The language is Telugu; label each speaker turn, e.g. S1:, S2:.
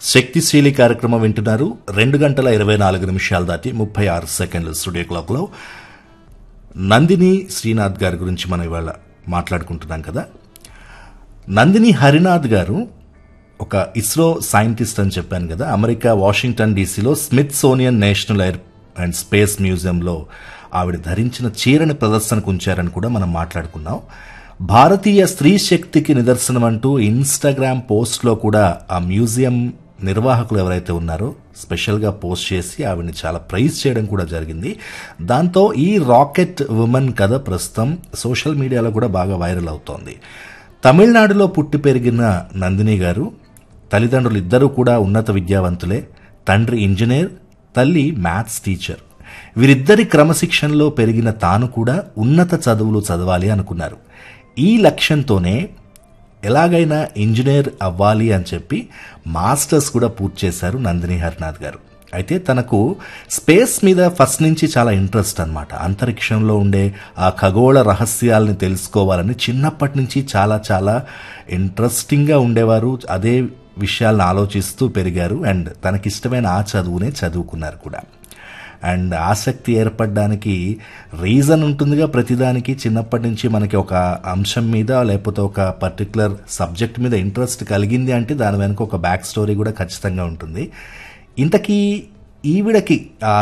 S1: శక్తిశీలి కార్యక్రమం వింటున్నారు రెండు గంటల ఇరవై నాలుగు నిమిషాలు దాటి ముప్పై ఆరు సెకండ్లు స్టూడియో క్లాక్లో నందిని శ్రీనాథ్ గారి గురించి మనం ఇవాళ మాట్లాడుకుంటున్నాం కదా నందిని హరినాథ్ గారు ఒక ఇస్రో సైంటిస్ట్ అని చెప్పాను కదా అమెరికా వాషింగ్టన్ డీసీలో Smithsonian national air and space మ్యూజియంలో ఆవిడ ధరించిన చీరని ప్రదర్శనకు ఉంచారని కూడా మనం మాట్లాడుకున్నాం భారతీయ స్త్రీ శక్తికి నిదర్శనం అంటూ ఇన్స్టాగ్రామ్ పోస్ట్లో కూడా ఆ మ్యూజియం నిర్వాహకులు ఎవరైతే ఉన్నారో స్పెషల్గా పోస్ట్ చేసి ఆవిడని చాలా ప్రైజ్ చేయడం కూడా జరిగింది దాంతో ఈ రాకెట్ ఉమెన్ కథ ప్రస్తుతం సోషల్ మీడియాలో కూడా బాగా వైరల్ అవుతోంది తమిళనాడులో పుట్టి పెరిగిన నందిని గారు తల్లిదండ్రులు ఇద్దరూ కూడా ఉన్నత విద్యావంతులే తండ్రి ఇంజనీర్ తల్లి మ్యాథ్స్ టీచర్ వీరిద్దరి క్రమశిక్షణలో పెరిగిన తాను కూడా ఉన్నత చదువులు చదవాలి అనుకున్నారు ఈ లక్ష్యంతోనే ఎలాగైనా ఇంజనీర్ అవ్వాలి అని చెప్పి మాస్టర్స్ కూడా పూర్తి చేశారు నందిని హరినాథ్ గారు అయితే తనకు స్పేస్ మీద ఫస్ట్ నుంచి చాలా ఇంట్రెస్ట్ అనమాట అంతరిక్షంలో ఉండే ఆ ఖగోళ రహస్యాలని తెలుసుకోవాలని చిన్నప్పటి నుంచి చాలా చాలా ఇంట్రెస్టింగ్గా ఉండేవారు అదే విషయాలను ఆలోచిస్తూ పెరిగారు అండ్ తనకిష్టమైన ఆ చదువునే చదువుకున్నారు కూడా అండ్ ఆసక్తి ఏర్పడడానికి రీజన్ ఉంటుందిగా ప్రతిదానికి చిన్నప్పటి నుంచి మనకి ఒక అంశం మీద లేకపోతే ఒక పర్టికులర్ సబ్జెక్ట్ మీద ఇంట్రెస్ట్ కలిగింది అంటే దాని వెనుక ఒక బ్యాక్ స్టోరీ కూడా ఖచ్చితంగా ఉంటుంది ఇంతకీ ఈవిడకి ఆ